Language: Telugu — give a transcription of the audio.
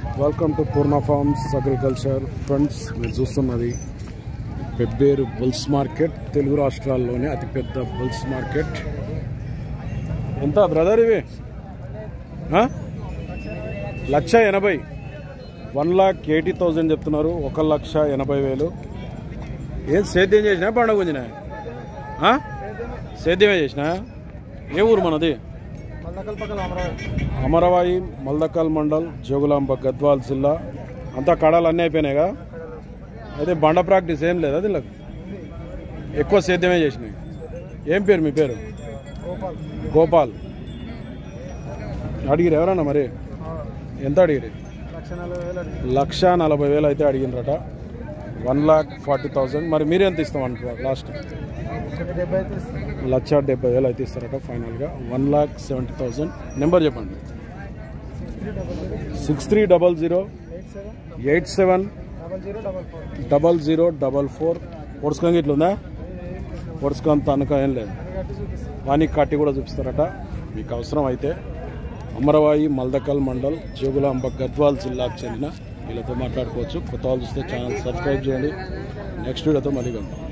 Welcome to Poorna farms agriculture friends మీరు చూస్తున్నది పెబ్బేరు బుల్స్ మార్కెట్ తెలుగు రాష్ట్రాల్లోనే అతిపెద్ద బుల్స్ మార్కెట్ ఎంత బ్రదర్ ఇవి ఆ? లక్ష ఎనభై వన్ లాక్ ఎయిటీ థౌజండ్ చెప్తున్నారు ఒక లక్ష ఎనభై వేలు ఏం సేద్యం చేసినా పండుగ గుంజినా ఆ? సేద్యమే చేసినా ఏ ఊరు మనది అమరవాయి మల్దకల్ మండల్ జోగులాంబ గద్వాల్ జిల్లా అంతా కడాలు అన్నీ అయిపోయినాయిగా అయితే బండ ప్రాక్టీస్ ఏం లేదా దీనికి ఎక్కువ సేద్యమే చేసినాయి ఏం పేరు మీ పేరు గోపాల్ అడిగిరు ఎవరన్నా మరి ఎంత అడిగిరు లక్ష నలభై వేలు అయితే అడిగినరట వన్ లాక్ ఫార్టీ థౌజండ్ మరి మీరు ఎంత ఇస్తాం అంటారు లాస్ట్ లక్ష డెబ్బై వేలు అయితే ఇస్తారట ఫైనల్గా one lakh seventy thousand number చెప్పండి six three double zero eight seven double zero double four పొడుచుకొని ఇట్లుందా పొడుచుకొని తనక ఏం లేదు వానికి కట్టి కూడా చూపిస్తారట మీకు అవసరం అయితే అమరవాయి మల్దకల్ మండల్ జోగులాంబ గద్వాల్ జిల్లాకు చెందిన వీళ్ళతో మాట్లాడుకోవచ్చు కొత్త వాళ్ళు చూస్తే ఛానల్ సబ్స్క్రైబ్ చేయండి నెక్స్ట్ వీడియోతో మళ్ళీ కలుద్దాం